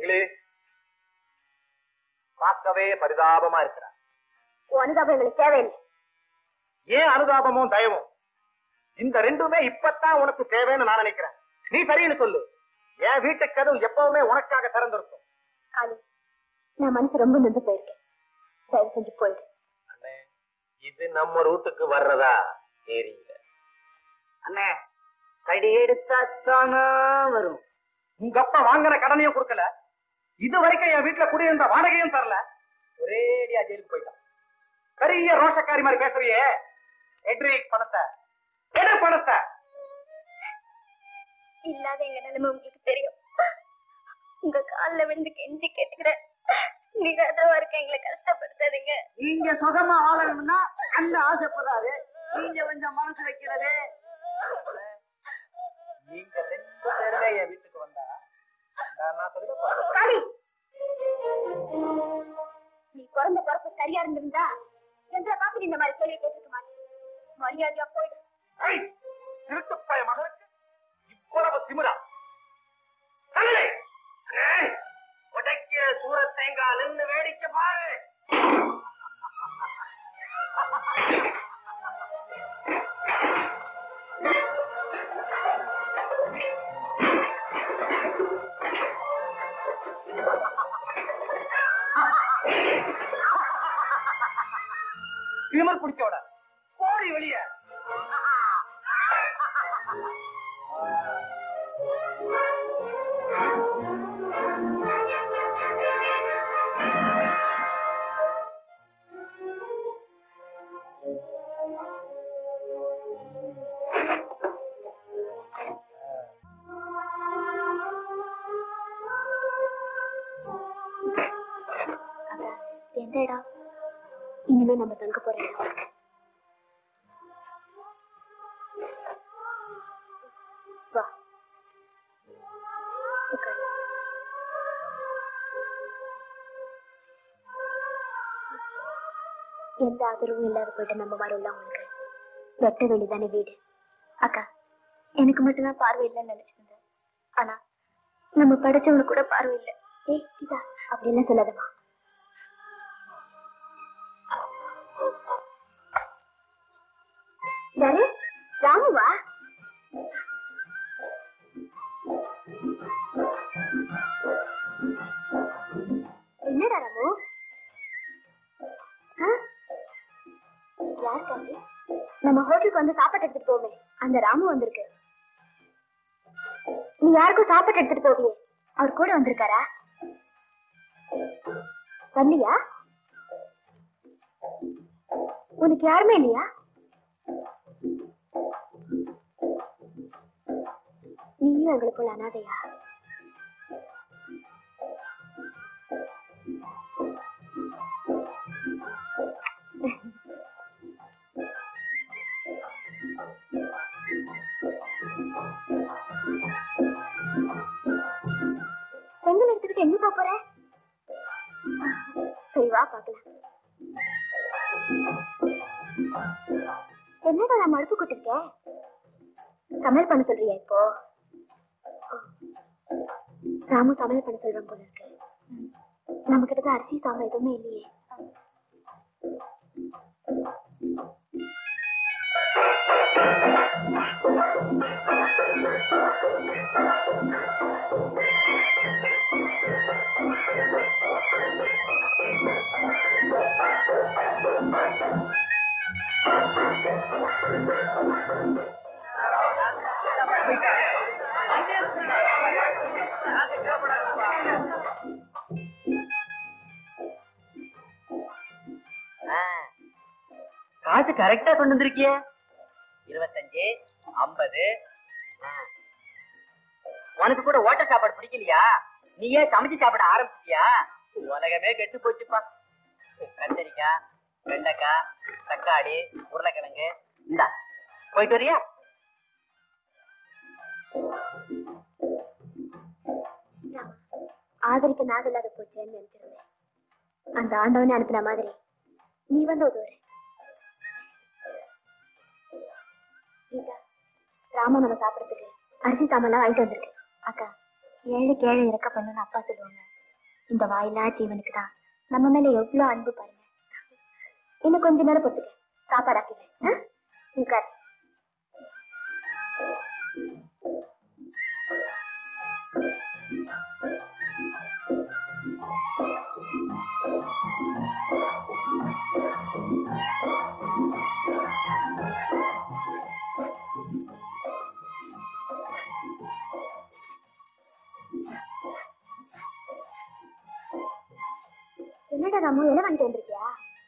மகளே பார்க்கவே பரிதாபமா இருக்கிறார் உன் அனுதாபம் எங்களுக்கு தேவையில்லை ஏன் அனுதாபமும் தயவும் இந்த ரெண்டுமே இப்பத்தான் உனக்கு தேவைன்னு நான் நினைக்கிறேன் நீ சரின்னு சொல்லு என் வீட்டு கதவு எப்பவுமே உனக்காக திறந்திருக்கும் காளி நான் மனசு ரொம்ப நொந்து போயிருக்கேன் தயவு செஞ்சு போயிடு அண்ணே இது நம்ம ரூட்டுக்கு வர்றதா தெரியல அண்ணே கடி எடுத்தாத்தானா வரும் உங்க அப்பா வாங்கின கடனையும் கொடுக்கல இது வரைக்கும் என் வீட்டுல குடியிருந்த வாடகையும் தரல ஒரேடியா ஜெயிலுக்கு போயிட்டான் பெரிய ரோஷக்காரி மாதிரி பேசுறியே எட்ரிக் பணத்தை எடு பணத்தை இல்லாத எங்க நிலைமை உங்களுக்கு தெரியும் உங்க கால்ல விழுந்து கெஞ்சி கேட்டுக்கிறேன் நீங்க அதவா இருக்க எங்களை கஷ்டப்படுத்தாதீங்க நீங்க சுகமா வாழணும்னா அந்த ஆசைப்படாது நீங்க கொஞ்சம் மனசு வைக்கிறது நீங்க ரெண்டு பேருமே என் வீட்டுக்கு வந்தா நான் சொல்லிட போறேன். காளி நீ பிறந்த பிறப்பு சரியா இருந்திருந்தா எங்களை பார்த்து நீ இந்த மாதிரி கேள்வி கேட்டுக்க மாட்டேன் மரியாதையா போயிடு ஐய், திருட்டுப்பய மகனுக்கு இவ்வளவு திமிரா தங்கலே, ஏய், உடைக்கிற சூர தேங்காய் நின்னு வேடிக்கை பாரு திமிர் பிடிச்சோட போடி வெளியே எந்த இடம் இனிமே நம்ம தங்க போற இடம் வா உட்காரு. எந்த ஆதரவும் இல்லாத போயிட்டு நம்ம மாதிரி உள்ளவங்களுக்கு வெட்ட வெளிதானே வீடு அக்கா எனக்கு மட்டும்தான் பார்வை இல்லைன்னு நினைச்சிருந்தேன் ஆனா நம்ம படிச்சவனுக்கு கூட பார்வை இல்லை ஏய் இதா அப்படி எல்லாம் சொல்லாதம்மா யாரு ராமுவா என்னடா ராமு ஆ? யார் காந்தி நம்ம ஹோட்டலுக்கு வந்து சாப்பாடு எடுத்துட்டு போவே அந்த ராமு வந்திருக்கு நீ யாருக்கும் சாப்பாடு எடுத்துட்டு போவியே அவர் கூட வந்திருக்காரா வரலையா உனக்கு யாருமே இல்லையா நீயும் எங்களை போல அனாதையா செங்கல் எடுத்துக்கிட்டு எங்க போப் போற சரி வா பாக்கலாம் என்னடா நான் மறுப்பு கொடுத்துருக்கேன் சமையல் பண்ண சொல்றியா இப்போ ராமு சமையல் பண்ண சொல்றேன் போல இருக்கு நம்ம கிட்ட தான் அரிசி சாம்பார் எதுவுமே இல்லையே காசு கரெக்டா கொண்டு வந்திருக்கிய இருபத்தஞ்சு ஐம்பது உனக்கு கூட ஓட்ட சாப்பாடு பிடிக்கலையா நீயே சமைச்சு சாப்பிட ஆரம்பிச்சிட்டியா உலகமே கெட்டு போச்சுப்பா கத்தரிக்காய் வெண்டைக்காய் தக்காளி உருளைக்கிழங்கு இந்தா போயிட்டு வரியா ஆதரிக்க நாள் இல்லாத போச்சேன்னு நினைச்சிருந்தேன் அந்த ஆண்டவனை அனுப்பின மாதிரி நீ வந்து உதவுற கீதா ராம நம்ம சாப்பிடறதுக்கு அரிசி சாமான்லாம் வாங்கிட்டு வந்திருக்கு அக்கா ஏழைக்கு ஏழை இறக்க பண்ணுன்னு அப்பா சொல்லுவாங்க இந்த வாயிலா ஜீவனுக்கு தான் நம்ம மேல எவ்வளவு அன்பு பாருங்க இன்னும் கொஞ்ச நேரம் பொறுத்துக்க சாப்பாடு ஆக்கிடுறேன் உட்கார் என்னடா ராமு என்ன வாங்கிட்டு வந்திருக்கியா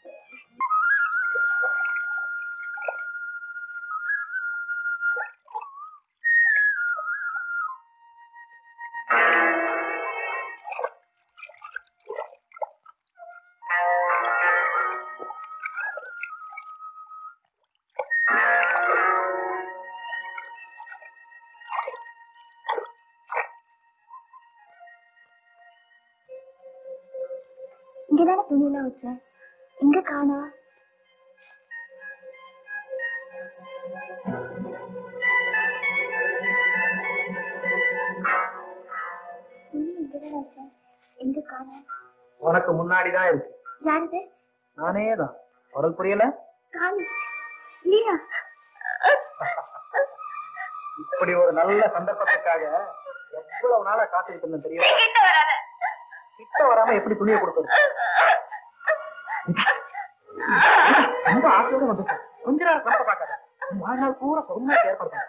இங்கதானே துணியெல்லாம் வச்சேன் எங்க காணா துணி இங்கதானே வச்சேன் எங்க காணா உனக்கு முன்னாடி தான் இருக்கு யாருது நானே தான் குரல் புரியல காணி இல்லையா இப்படி ஒரு நல்ல சந்தர்ப்பத்துக்காக எவ்வளவு நாளா காத்துக்கிட்டு இருந்தேன் தெரியுமா கிட்ட வராம எப்படி துணியை கொடுக்கறது ரொம்ப ஆசையோட வந்துட்டேன் கொஞ்ச நேரம் கணக்க பார்க்காத உன் வாழ்நாள் பூரா பொறுமையா ஏற்படுத்த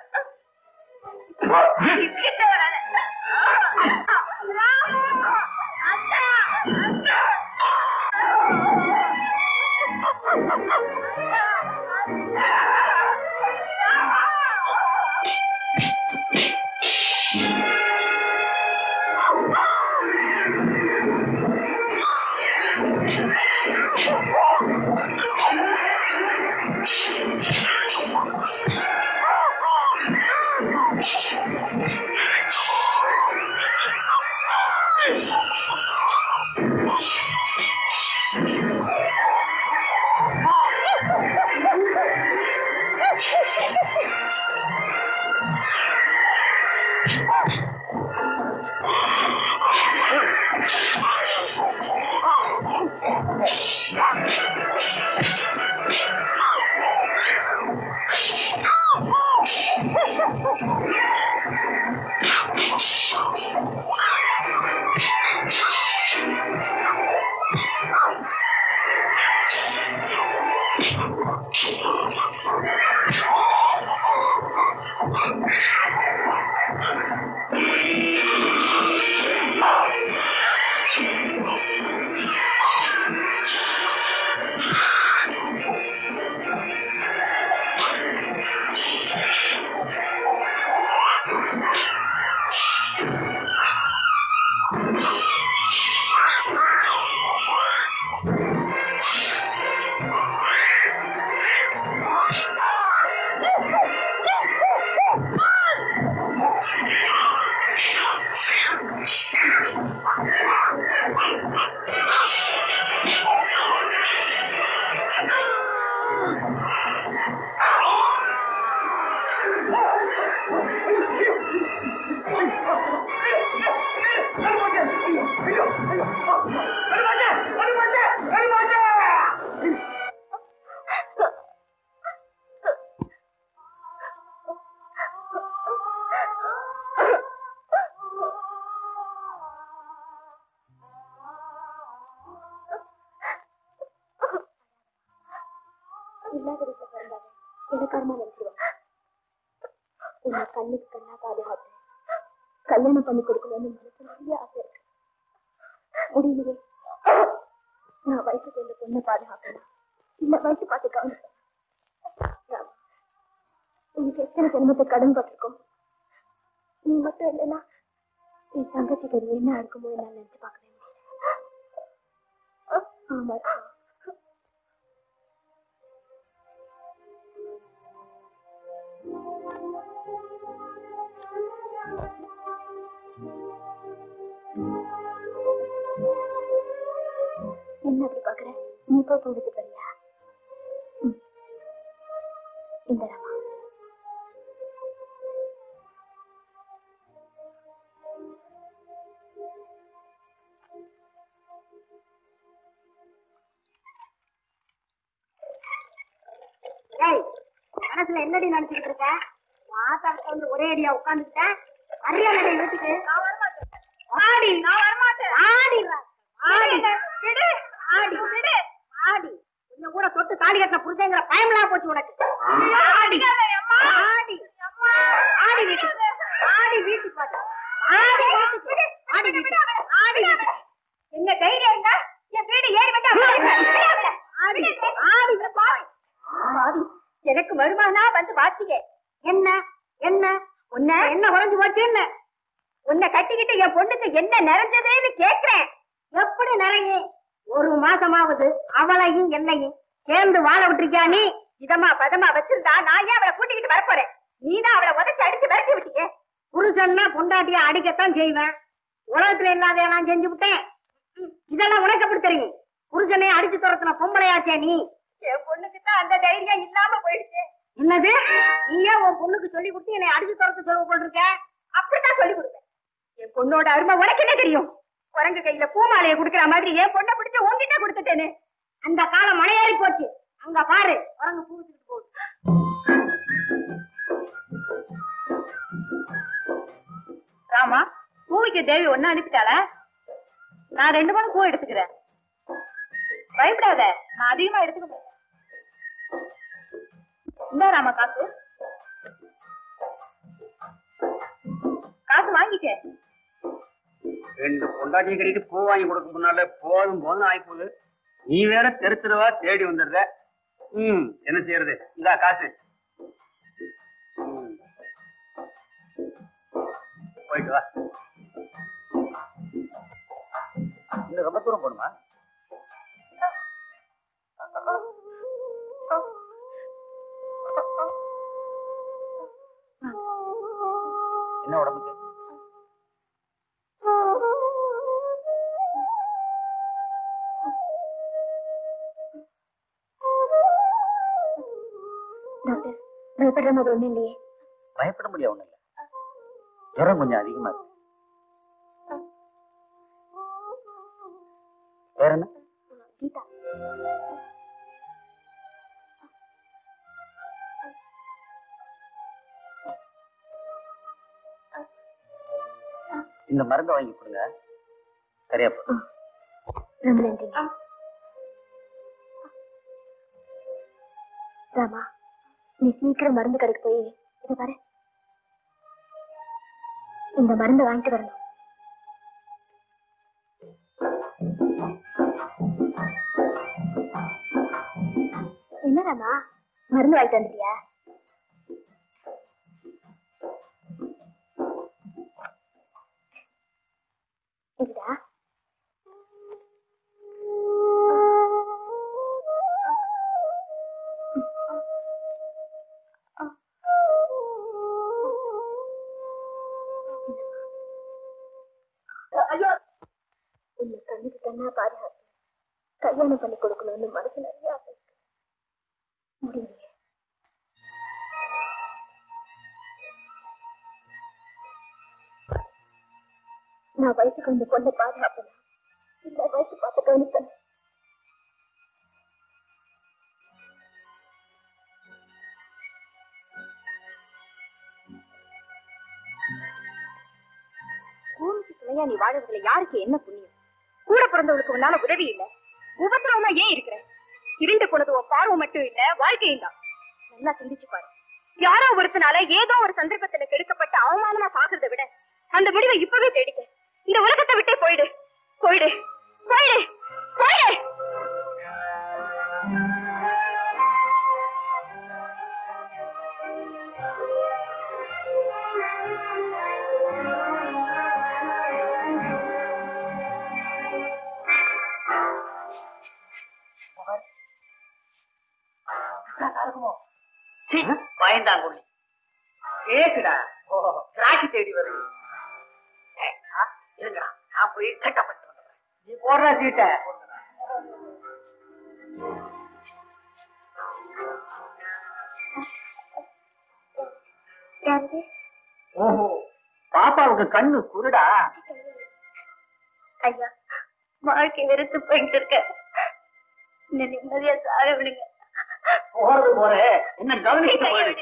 இல்லாத வீட்டுல பிறந்தாங்க எனக்காரமா நினைச்சிருவாங்க உன்னை கண்ணுக்கு கண்ணா பாதுகாத்து கல்யாணம் பண்ணி கொடுக்கணும்னு மனசு நிறைய ஆசை இருக்கு முடியலையே நான் வயசுக்கு இந்த பொண்ணை பாதுகாக்கணும் இல்ல வயசு பார்த்து கவனிப்பேன் ராம், உனக்கு எத்தனை ஜென்மத்தை கடன் பட்டிருக்கோம் நீ மட்டும் இல்லைன்னா என் தங்கச்சி கறி என்ன இருக்குமோ நான் நினைச்சு பார்க்கவே முடியல ஆமா ராம். என்ன அப்படி பாக்குற நீ போய் தூங்கிட்டு போறியா ம். இந்த ராமா மனசுல என்னடி நினைச்சுக்கிட்டு இருக்க மாத்தாட்ட வந்து ஒரே அடியா உட்காந்துக்கிட்டேன் அரியா நடை வீட்டுக்கு நான் வரமாட்டேன் ஆடி நான் வரமாட்டேன் ஆடி ஆடி விடு ஆடி விடு ஆடி கொஞ்சம் கூட தொட்டு தாடி கட்டின புருஷங்கிற பயமெல்லாம் போச்சு உனக்கு ஆடி ஆடி ஆடி வீட்டுக்கு ஆடி வீட்டுக்கு வாடி. ஆடி வீட்டுக்கு ஆடி வீட்டுக்கு ஆடி வீட்டுக்கு என்ன தைரியம் இருந்தா என் வீடு ஏறி வந்து ஆடி ஆடி பாய் ஆடி எனக்கு வருமானா வந்து வாசிக்க என்ன என்ன உன்ன என்ன குறைஞ்சு போச்சு என்ன உன்னை கட்டிக்கிட்டு என் பொண்ணுக்கு என்ன நிறைஞ்சதேன்னு கேக்குறேன் எப்படி நிறையும் ஒரு மாசமாவது அவளையும் என்னையும் சேர்ந்து வாழ விட்டுருக்கியா நீ இதமா பதமா வச்சிருந்தா நான் ஏன் அவளை கூட்டிக்கிட்டு வரப்போறேன் நீதான் அவளை உதச்சி அடிச்சு விரட்டி விட்டீங்க புருஷன்னா பொண்டாட்டிய அடிக்கத்தான் செய்வேன் உலகத்துல இல்லாத நான் செஞ்சு விட்டேன் ம், இதெல்லாம் உனக்கு எப்படி தெரியும் புருஷனை அடிச்சு துரத்துன பொம்பளையாச்சே நீ என் பொண்ணுக்கு தான் அந்த தைரியம் இல்லாம போயிடுச்சு என்னது நீயே உன் பொண்ணுக்கு சொல்லி கொடுத்து என்னை அடிச்சு துரத்து சொல்ல போட்டிருக்க அப்படித்தான் சொல்லி கொடுப்பேன் என் பொண்ணோட அருமை உனக்கு என்ன தெரியும் குரங்கு கையில பூமாலைய குடுக்கிற மாதிரி என் பொண்ணை பிடிச்சு உன்கிட்ட கொடுத்துட்டேன்னு அந்த காலம் மலையேறி போச்சு அங்க பாரு குரங்கு பூச்சிட்டு போகுது ராமா பூவிக்கு தேவி ஒன்னு அனுப்பிட்டாளா நான் ரெண்டு மணி பூ எடுத்துக்கிறேன் பயப்படாத நான் அதிகமா எடுத்துக்க மாட்டேன் இந்தா ராமா காசு காசு வாங்கிக்க ரெண்டு பொண்டாட்டியை கட்டிட்டு பூ வாங்கி கொடுக்க முன்னால போதும் போதும் ஆகி போகுது நீ வேற தெரு தெருவா தேடி வந்துடுற ம் என்ன செய்யறது இந்தா காசு ம். போயிட்டு வா இன்னும் ரொம்ப தூரம் போகணுமா என்ன உடம்புக்கு டாக்டர் பயப்படுற மாதிரி ஒண்ணும் இல்லையே பயப்பட முடியாது ஒண்ணு இல்ல ஜுரம் கொஞ்சம் அதிகமா இருக்கு வேற என்ன கீதா இந்த மருந்தை வாங்கி கொடுங்க சரியா போகும் ரொம்ப நன்றிங்க ராமா நீ சீக்கிரம் மருந்து கடைக்கு போய் இத பாரு இந்த மருந்து வாங்கிட்டு வரணும் என்ன ராமா மருந்து வாங்கிட்டு வந்துட்டியா இதுடா உன்னை கண்ணுக்கு கண்ணா பாதுகாத்து கல்யாணம் பண்ணி கொடுக்கணும்னு மனசு நிறைய ஆசை இருக்கு. முடியலையே நான் வயசுக்கு வந்து பொண்ணை பாதுகாப்பேன் இல்ல வயசு பார்த்து கவனிப்பேன் பூமிக்கு துணையா நீ வாழறதுல யாருக்கு என்ன புண்ணியம் கூட பிறந்தவளுக்கு உன்னால உதவி இல்ல உபத்திரவமா ஏன் இருக்கிற இருண்டு போனது உன் பார்வை மட்டும் இல்ல வாழ்க்கையும் தான் நல்லா சிந்திச்சு பாரு யாரோ ஒருத்தனால ஏதோ ஒரு சந்தர்ப்பத்துல கெடுக்கப்பட்ட அவமானமா பாக்குறதை விட அந்த முடிவை இப்பவே தேடிக்க இந்த உலகத்தை விட்டே போயிடு போயிடு போயிடு போயிடு பயந்தாங்குள்ளி கேக்குடா ராக்கி தேடி வருது ஏய், ஆ, இருங்கடா நான் போய் செட்டப் பண்ணிட்டு வந்துடுறேன் நீ போடுற சீட்டை யாரு ஓஹோ பாப்பாவுக்கு கண்ணு குருடா ஐயா வாழ்க்கை வெறுத்து போயிட்டு இருக்க இந்த நிம்மதியா சாக விடுங்க போறது போறேன் என்ன கவனிக்க போயிடு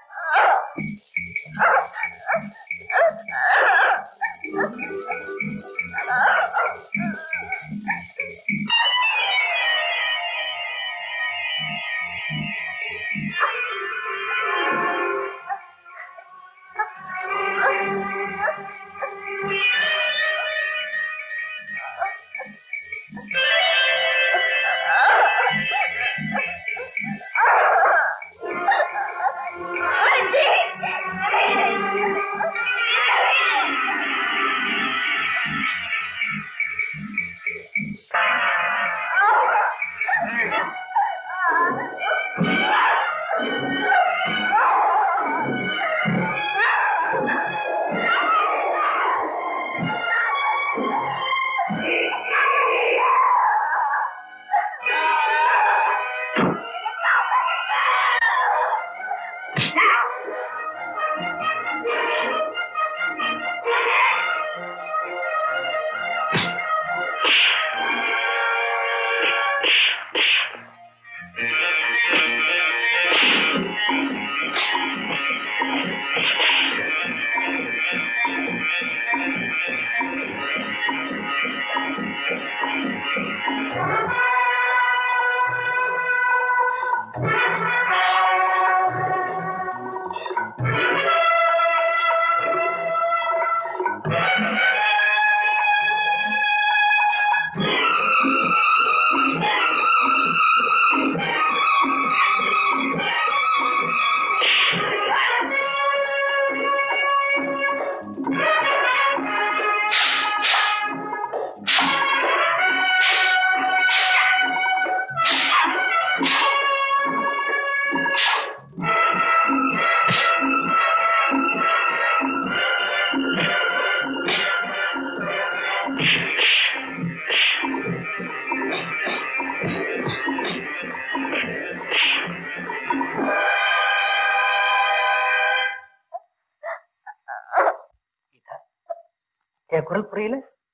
என் குரல் புரியல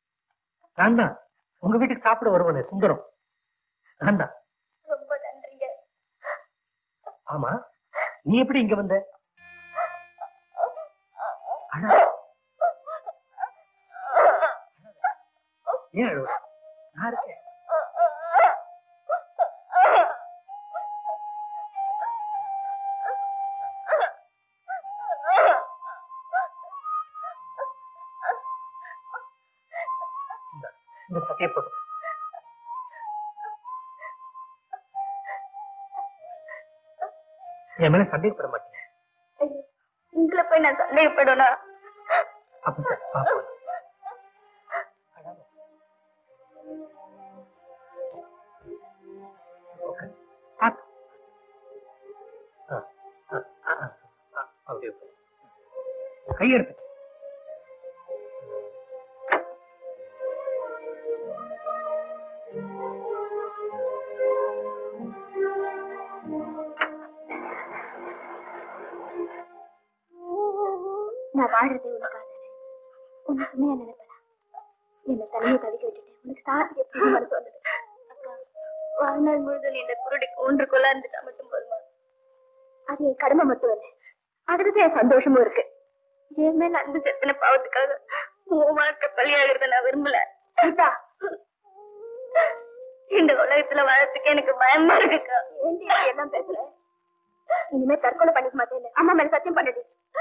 நான் தான் உங்க வீட்டுக்கு சாப்பிட வருவனே சுந்தரம் நான் தான் ரொம்ப நன்றிங்க ஆமா நீ எப்படி இங்க வந்த அழ. ஏன் அழுவ நான் இருக்கேன் இந்தா, இந்த சட்டையை போட்டு என் மேல சந்தேகப்பட மாட்டேன் ஐயோ, உங்களை போய் நான் சந்தேகப்படணும் அப்ப சரி, பாப்போம். Okay. பாத்து. ஆ, ஆ, ஆ, ஆ, ஆ, அப்படியே உட்காரு. கையெடுத்து நான் வாழ்றதே உனக்காக உன்னை சுமையா நினைப்படா என்னை தனியை தவிக்க விட்டுட்டேன் உனக்கு சாதி எப்படி மனசு வந்தது அக்கா வாழ்நாள் முழுதும் இந்த குருடிக்கு ஒன்று கொள்ள இருந்துட்டா மட்டும் போதுமா அது என் கடமை மட்டும் இல்லை அதுக்கு என் சந்தோஷமும் இருக்கு என் மேல அன்பு செத்தன பாவத்துக்காக உன் வாழ்க்கை பலியாகிறத நான் விரும்பல கீதா இந்த உலகத்துல வாழறதுக்கு எனக்கு பயமா இருக்குக்கா ஏன்டி இப்படி எல்லாம் பேசுற இனிமே தற்கொலை பண்ணிக்க மாட்டேன் அம்மா மேல சத்தியம் பண்ணுடி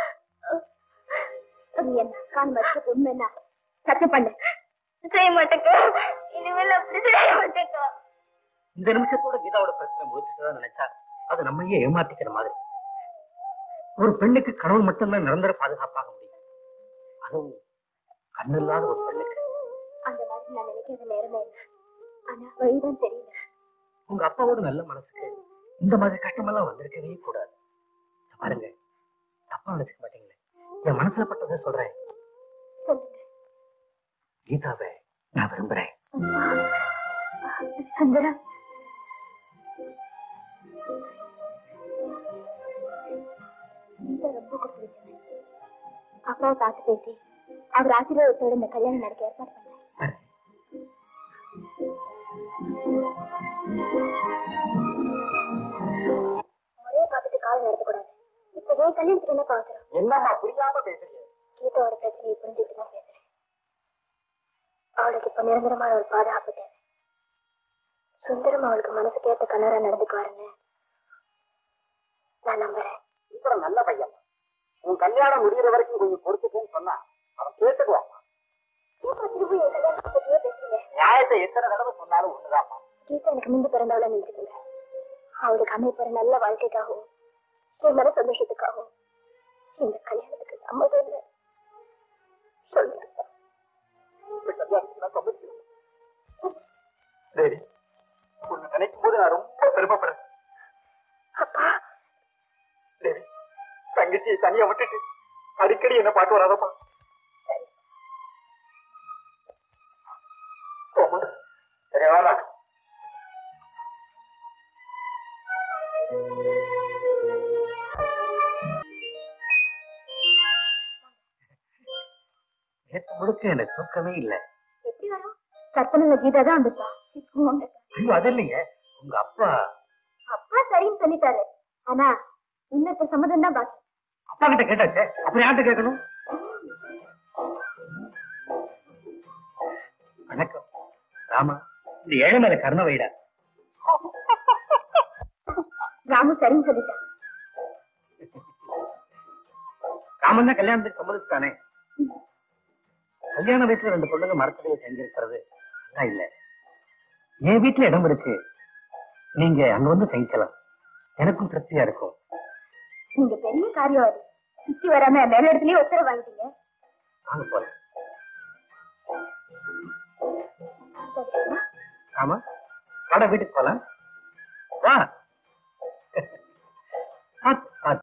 நீ என்ன கால் மறுத்து உண்மை என்ன சத்தியம் பண்ணு செய்ய மாட்டேக்கா இனிமேல் அப்படி செய்ய மாட்டேக்கா இந்த நிமிஷத்தோட கீதாவோட பிரச்சனை முடிச்சுட்டு நினைச்சா அது நம்மையே ஏமாத்திக்கிற மாதிரி ஒரு பெண்ணுக்கு கணவன் மட்டும்தான் நிரந்தர பாதுகாப்பாக முடியும் அதுவும் கண்ணு இல்லாத ஒரு பெண்ணுக்கு அந்த மாதிரி நான் நினைக்கிற நேரமே இல்லை ஆனா வழிதான் தெரியல உங்க அப்பாவோட நல்ல மனசுக்கு இந்த மாதிரி கஷ்டமெல்லாம் வந்திருக்கவே கூடாது இத பாருங்க தப்பா நினைச்சுக்க மாட்டீங்களே என் மனசுல பட்டதை சொல்றேன் சொல்லுங்க கீதாவை நான் விரும்புறேன் சுந்தரா கீதா ரொம்ப கொடுத்து வச்சவன் அப்பாவை பார்த்து பேசி அவர் ஆசீர்வாதத்தோட இந்த கல்யாணம் நடக்க ஏற்பாடு பண்ணேன் வரேன். என்னம்மா புரியாம பேசுறீங்க கீதாவோட பிரச்சனையை புரிஞ்சுக்கிட்டு தான் பேசுறேன் அவளுக்கு இப்ப நிரந்தரமான ஒரு பாதுகாப்பு தேவை சுந்தரம் அவளுக்கு மனசு கேட்ட கணவரா நடந்துக்குவாருன்னு நான் நம்புறேன் சுந்தரம் நல்ல பையன் உன் கல்யாணம் முடியிற வரைக்கும் கொஞ்சம் பொறுத்துக்கேன்னு சொன்னா அவன் கேட்டுக்குவான் ஏன் திரும்பி என் கல்யாணத்தை பத்தியே பேசுறீங்க நியாயத்தை எத்தனை தடவை சொன்னாலும் ஒண்ணுதான்மா கீதா எனக்கு முந்தி பிறந்தவளை நினைச்சுக்கோங்க அவளுக்கு அமைப்பற நல்ல வாழ்க்கைக்காகவும் என் மன சந்தோஷத்துக்காகவும் இந்த கல்யாணத்துக்கு சம்மதம் இல்லை சொல்லுங்க இந்த கல்யாணத்துக்கு நான் சம்மதிக்கிறேன். சரி உன்னை நினைக்கும் போது நான் ரொம்ப பெருமைப்படுறேன் அப்பா சரி தங்கச்சியை தனியா விட்டுட்டு அடிக்கடி என்ன பார்க்க வராதப்பா போம்மா. சரி வாடா நேற்று முழுக்க எனக்கு தூக்கமே இல்லை எப்படி வரும் கற்பனை கீதா தான் வந்துப்பா ஐயோ அது இல்லைங்க உங்க அப்பா அப்பா சரின்னு சொல்லிட்டாரு ஆனா இன்னொருத்த சம்மதம் தான் பாக்கி அப்பா கிட்ட கேட்டாச்சே அப்புறம் யார்கிட்ட கேட்கணும் வணக்கம் ராமா இந்த ஏழை மேல கருணை வைடா ராமு சரின்னு சொல்லிட்டான் ராமன் தான் கல்யாணத்துக்கு சம்மதிச்சுட்டானே கல்யாண வீட்டுல ரெண்டு பொண்ணுங்க மரத்தடியில செஞ்சிருக்கிறது நல்லா இல்ல என் வீட்டுல இடம் இருக்கு நீங்க அங்க வந்து செஞ்சுக்கலாம் எனக்கும் திருப்தியா இருக்கும் நீங்க பெரிய காரியம் அது சுத்தி வராம மேல இடத்துலயே உத்தரவு வாங்கிட்டீங்க வாங்க போலாம் சரிங்களா? ஆமா வாடா வீட்டுக்கு போலாம் வா